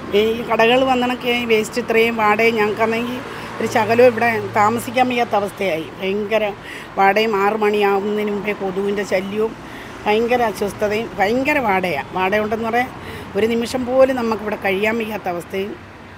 ഈ കടകൾ വന്നണക്ക് ഈ വേസ്റ്റ് ഇത്രയും വാടകയും ഞങ്ങൾക്കാണെങ്കിൽ ഒരു ശകലം ഇവിടെ താമസിക്കാൻ വയ്യാത്ത അവസ്ഥയായി ഭയങ്കര വാടകയും ആറ് മണിയാവുന്നതിന് മുമ്പേ കൊതുവിൻ്റെ ശല്യവും ഭയങ്കര അസ്വസ്ഥതയും ഭയങ്കര വാടയാണ് വാടക ഉണ്ടെന്ന് പറയാൻ ഒരു നിമിഷം പോലും നമുക്കിവിടെ കഴിയാൻ വയ്യാത്ത അവസ്ഥയും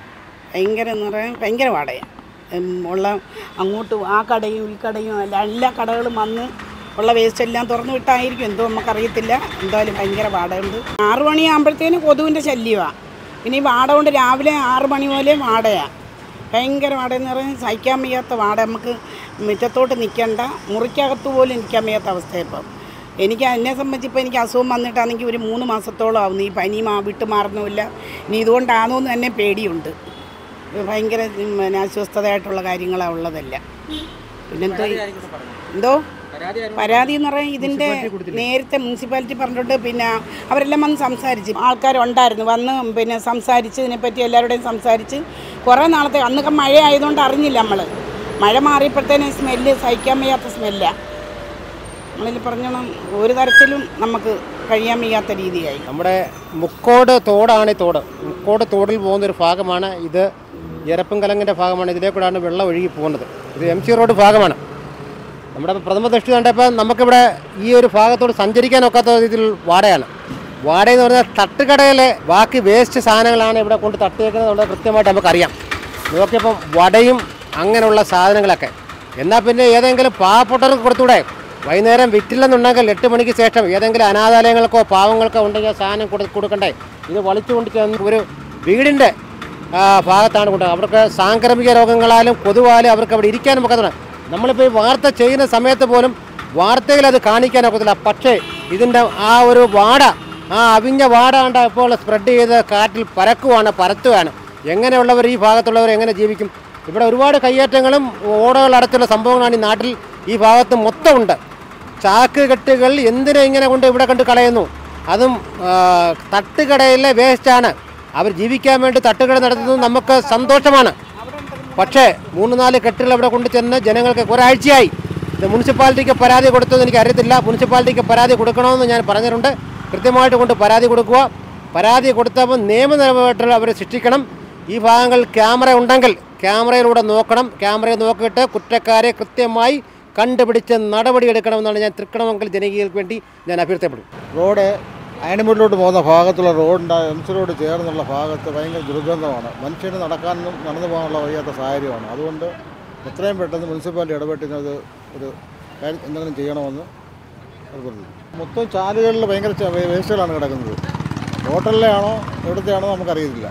ഭയങ്കര എന്ന് പറയാൻ ഭയങ്കര വാടകയാണ് ഉള്ള അങ്ങോട്ട് ആ കടയും ഈ കടയും അല്ല എല്ലാ കടകളും വന്ന് ഉള്ള വേസ്റ്റ് എല്ലാം തുറന്നു വിട്ടായിരിക്കും എന്തോ നമുക്കറിയത്തില്ല എന്തായാലും ഭയങ്കര വാടകയുണ്ട് ആറു മണിയാകുമ്പോഴത്തേന് കൊതുവിൻ്റെ ശല്യമാണ് പിന്നെ ഈ വാട കൊണ്ട് രാവിലെ ആറ് മണി മുതലേ വാടയാണ് ഭയങ്കര വാടയെന്ന് പറഞ്ഞാൽ സഹിക്കാൻ വയ്യാത്ത വാട നമുക്ക് മുറ്റത്തോട്ട് നിൽക്കണ്ട മുറിക്കകത്ത് പോലും നിൽക്കാൻ വയ്യാത്ത അവസ്ഥയാണ് ഇപ്പം എനിക്ക് എന്നെ സംബന്ധിച്ച് ഇപ്പോൾ എനിക്ക് അസുഖം വന്നിട്ടാണെങ്കിൽ ഒരു മൂന്ന് മാസത്തോളം ആവുന്നു ഈ പനി മാ വിട്ട് മാറുന്നുമില്ല ഇനി ഇതുകൊണ്ടാണോ എന്ന് തന്നെ പേടിയുണ്ട് ഇത് ഭയങ്കര ഉം, പിന്നെ അസ്വസ്ഥതയായിട്ടുള്ള കാര്യങ്ങളാണ് ഉള്ളതല്ല പിന്നെന്തോ എന്തോ പരാതി എന്ന് പറയാൻ ഇതിൻ്റെ നേരത്തെ മുനിസിപ്പാലിറ്റി പറഞ്ഞിട്ടുണ്ട് പിന്നെ അവരെല്ലാം വന്ന് സംസാരിച്ച് ആൾക്കാരുണ്ടായിരുന്നു വന്ന് പിന്നെ സംസാരിച്ച് ഇതിനെപ്പറ്റി എല്ലാവരുടെയും സംസാരിച്ച് കുറേ നാളത്തെ അന്നൊക്കെ മഴ ആയതുകൊണ്ട് അറിഞ്ഞില്ല നമ്മൾ മഴ മാറിയപ്പോഴത്തേനും സ്മെല്ല് സഹിക്കാൻ വയ്യാത്ത സ്മെല്ലാണ് നമ്മളിൽ പറഞ്ഞോണം ഒരു തരത്തിലും നമുക്ക് കഴിയാൻ വയ്യാത്ത രീതിയായി നമ്മുടെ മുക്കോട് തോടാണ് ഈ തോട് മുക്കോട് തോടിൽ പോകുന്ന ഒരു ഭാഗമാണ് ഇത് എരപ്പും കലങ്ങിൻ്റെ ഭാഗമാണ് ഇതിലേ കൂടാണ് വെള്ളം ഒഴുകി പോകുന്നത് ഇത് എം സി റോഡ് ഭാഗമാണ് നമ്മുടെ പ്രഥമ ദൃഷ്ടി കണ്ടപ്പോൾ നമുക്കിവിടെ ഈ ഒരു ഭാഗത്തോട് സഞ്ചരിക്കാൻ ഒക്കാത്ത രീതിയിൽ വാടയാണ് വാടയെന്ന് പറഞ്ഞാൽ തട്ടുകടയിലെ ബാക്കി വേസ്റ്റ് സാധനങ്ങളാണ് ഇവിടെ കൊണ്ട് തട്ടിയേക്കുന്നത് എന്നുള്ളത് കൃത്യമായിട്ട് നമുക്കറിയാം നോക്കിയപ്പം വടയും അങ്ങനെയുള്ള സാധനങ്ങളൊക്കെ എന്നാൽ പിന്നെ ഏതെങ്കിലും പാവപ്പെട്ടവർക്ക് കൊടുത്തൂടെ വൈകുന്നേരം വിറ്റില്ലെന്നുണ്ടെങ്കിൽ എട്ട് മണിക്ക് ശേഷം ഏതെങ്കിലും അനാഥാലയങ്ങൾക്കോ പാവങ്ങൾക്കോ ഉണ്ടെങ്കിൽ ആ സാധനം കൊടു കൊടുക്കണ്ടേ ഇത് വലിച്ചു കൊണ്ട് ചെന്ന് ഒരു വീടിൻ്റെ ആ, ഭാഗത്താണ് കൊണ്ട് അവർക്ക് സാംക്രമിക രോഗങ്ങളാലും കൊതുവാലും അവർക്ക് അവിടെ ഇരിക്കാനും ഒക്കത്തില്ല നമ്മളിപ്പോൾ ഈ വാർത്ത ചെയ്യുന്ന സമയത്ത് പോലും വാർത്തയിൽ അത് കാണിക്കാൻ ഒക്കത്തില്ല പക്ഷേ ഇതിൻ്റെ ആ ഒരു വാട ആ അവിഞ്ഞ വാട കണ്ട ഇപ്പോൾ സ്പ്രെഡ് ചെയ്ത് കാറ്റിൽ പരക്കുവാണ് പരത്തുകയാണ് എങ്ങനെയുള്ളവർ ഈ ഭാഗത്തുള്ളവർ എങ്ങനെ ജീവിക്കും ഇവിടെ ഒരുപാട് കയ്യേറ്റങ്ങളും ഓടകൾ അടച്ചുള്ള സംഭവങ്ങളാണ് ഈ നാട്ടിൽ ഈ ഭാഗത്ത് മൊത്തം ഉണ്ട് ചാക്ക് കെട്ടുകൾ എന്തിനാ ഇങ്ങനെ കൊണ്ട് ഇവിടെ കണ്ട് കളയുന്നു അതും ആ, തട്ടുകടയിലെ വേസ്റ്റാണ് അവർ ജീവിക്കാൻ വേണ്ടി തട്ടുകട നടത്തുന്നത് നമുക്ക് സന്തോഷമാണ് പക്ഷേ മൂന്ന് നാല് കെട്ടുകൾ അവിടെ കൊണ്ട് ചെന്ന് ജനങ്ങൾക്ക് ഒരാഴ്ചയായി ഇത് മുനിസിപ്പാലിറ്റിക്ക് പരാതി കൊടുത്തത് എനിക്ക് അറിയത്തില്ല മുനിസിപ്പാലിറ്റിക്ക് പരാതി കൊടുക്കണമെന്ന് ഞാൻ പറഞ്ഞിട്ടുണ്ട് കൃത്യമായിട്ട് കൊണ്ട് പരാതി കൊടുക്കുക പരാതി കൊടുത്തപ്പോൾ നിയമനിരമായിട്ടുള്ള അവരെ ശിക്ഷിക്കണം ഈ ഭാഗങ്ങൾ ക്യാമറ ഉണ്ടെങ്കിൽ ക്യാമറയിലൂടെ നോക്കണം ക്യാമറയിൽ നോക്കിയിട്ട് കുറ്റക്കാരെ കൃത്യമായി കണ്ടുപിടിച്ച് നടപടിയെടുക്കണമെന്നാണ് ഞാൻ തൃക്കണമെങ്കിൽ ജനകീയർക്ക് വേണ്ടി ഞാൻ അഭ്യർത്ഥിക്കപ്പെടും റോഡ് അയണിമുട്ടിലോട്ട് പോകുന്ന ഭാഗത്തുള്ള റോഡിൻ്റെ എം സി റോഡ് ചേർന്നുള്ള ഭാഗത്ത് ഭയങ്കര ദുർഗന്ധമാണ് മനുഷ്യന് നടക്കാനും നടന്നു പോകാനുള്ള വയ്യാത്ത സാഹചര്യമാണ് അതുകൊണ്ട് എത്രയും പെട്ടെന്ന് മുനിസിപ്പാലിറ്റി ഇടപെട്ടുന്നത് ഒരു കാര്യം എന്തെങ്കിലും ചെയ്യണമെന്ന് നിർബന്ധിച്ചു മൊത്തം ചാലുകളിൽ ഭയങ്കര ച- വേ- വേസ്റ്റുകളാണ് കിടക്കുന്നത് ഹോട്ടലിലാണോ എവിടുത്തെയാണോ നമുക്കറിയത്തില്ല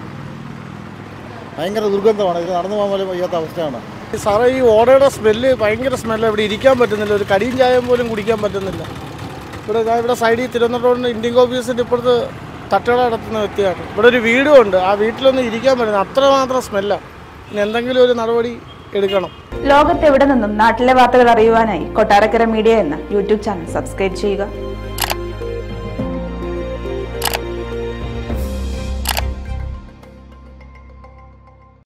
ഭയങ്കര ദുർഗന്ധമാണ് ഇത് നടന്നു പോകാൻ പോലും വയ്യാത്ത അവസ്ഥയാണ് സാറേ ഈ ഓടയുടെ സ്മെല്ല് ഭയങ്കര സ്മെല്ല് ഇവിടെ ഇരിക്കാൻ പറ്റുന്നില്ല ഒരു കടിയും ചായം പോലും കുടിക്കാൻ പറ്റുന്നില്ല ഇവിടെ ഞാൻ ഇവിടെ സൈഡിൽ തിരുവനന്തപുരം ഇന്ത്യൻ ഓഫീസിൻ്റെ ഇപ്പുറത്ത് തട്ടുകട നടത്തുന്ന വ്യക്തിയാണ് ഇവിടെ ഒരു വീടും ഉണ്ട് ആ വീട്ടിലൊന്നും ഇരിക്കാൻ പറ്റുന്നില്ല അത്രമാത്രം സ്മെല്ലാണ് ഇനി എന്തെങ്കിലും ഒരു നടപടി എടുക്കണം ലോകത്തെവിടെ നിന്നും നാട്ടിലെ വാർത്തകൾ അറിയുവാനായി കൊട്ടാരക്കര മീഡിയ എന്ന യൂട്യൂബ് ചാനൽ സബ്സ്ക്രൈബ് ചെയ്യുക